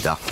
வேண்டியதா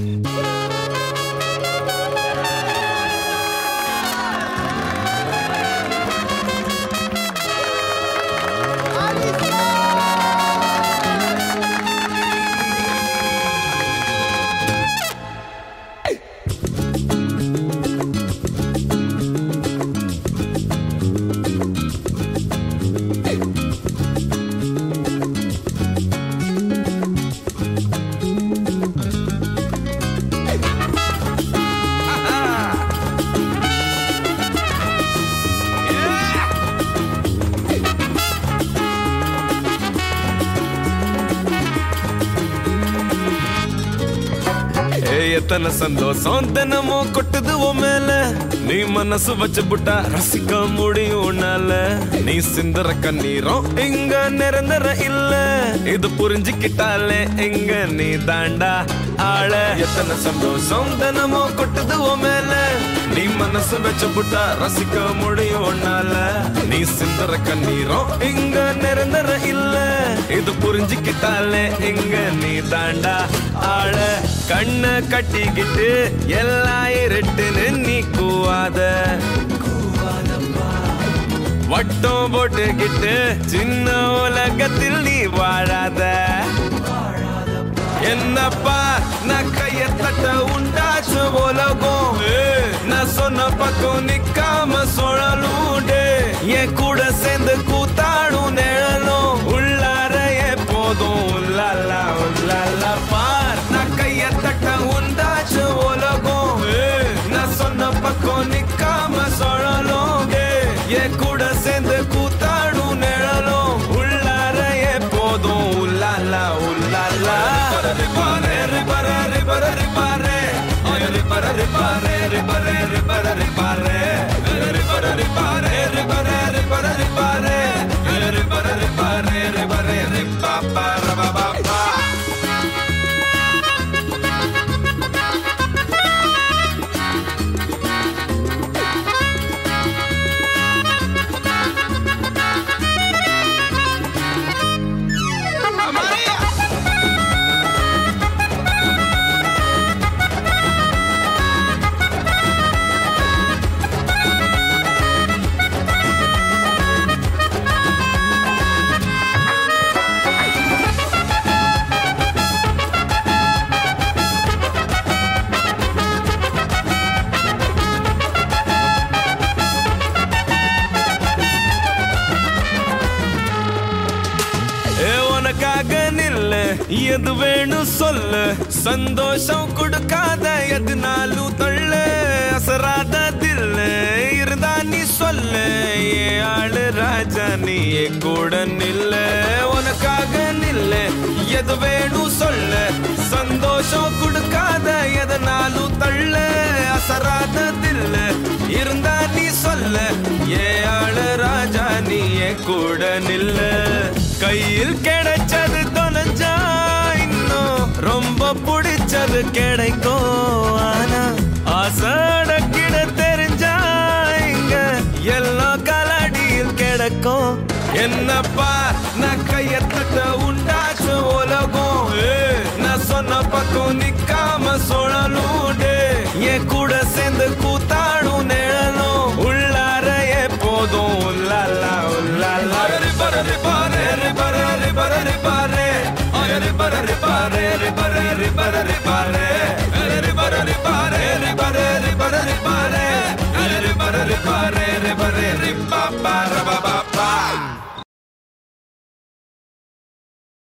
ஏய், எத்தனை சந்தோஷம் தினமும் கொட்டுது உன் மேல நீ மனசு வச்சு புட்டா ரசிக்க முடியும் உன்னால நீ சிந்தற கண்ணீரும் இங்க நிரந்தர இல்ல இது புரிஞ்சுக்கிட்டாலே எங்க நீ தாண்டா ஆள எத்தனை சந்தோஷம் தினமும் கொட்டுது உன் மேல நீ மனசு வச்சு புட்டா ரசிக்க முடியும் உன்னால நீ சிந்தற கண்ணீரும் இங்க நிரந்தர இல்ல இது புரிஞ்சுக்கிட்டாலே எங்க நீ தாண்டா ஆள கண்ண கட்டிக்கிட்டு எல்லாம் இருட்டுன்னு நீ கூவாத வட்டம் போட்டுக்கிட்டு சின்ன உலகத்தில் நீ வாழாத என்னப்பா நான் கைய தட்ட உண்டாச்சு உலகம் ஏய், நான் சொன்ன பக்கம் நிக்காம சுழலூண்டு என் கூட சேர்ந்து கூத்தாடும் நிழலும் உள்ளார எப்போதும் உள்ளாலா உள்ளாலா பார் நான் கைய தட்ட உண்டாச்சு உலகம் ஏய், நான் சொன்ன பக்கம் நிக்காம சுழலும் ஏய், என் கூட சேர்ந்து கூத்தாடும் நிழலும் உள்ளார எப்போதும் உள்ளாலா உள்ளாலா ரிபாரே ரிபாரே ரிபாரே ரிபாரே ரிபாரே ரிபாரே ரிபாரே ரிபாரே ரிபாரே ரிபாரே ரிபாரே ரிபாரே ரிபாரே ரிபாரே ரிபாரே ரிபாரே ரிபாரே ரிபாப்பா ரபாபா ஏ உனக்காக நில்ல எது வேணும் சொல்லு சந்தோஷம் கொடுக்காத எதுனாலும் தள்ள அசராத தில்ல இருந்தா நீ சொல்லு ஏ ஆளு ராஜா நீ என் கூட நில்ல உனக்காக நில்ல எது வேணும் சொல்லு சந்தோஷம் கொடுக்காத எதனாலும் தள்ள அசராத தில்ல இருந்தா நீ சொல்ல ஏ ஆளு ராஜா நீ என் கூட நில்ல கையில் கிடைச்சது தொலைஞ்சா இன்னும் ரொம்ப பிடிச்சது கிடைக்கும் ஆனா ஆசடக்கிட தெரிஞ்சா இங்க எல்லாம் கலடியில் கிடக்கும் என்னப்பா நான் கைய தட்ட உண்டாச்சு உலகம் ஏய், நான் சொன்ன பக்கம் நிக்காம சுழலூண்டு என் கூட சேர்ந்து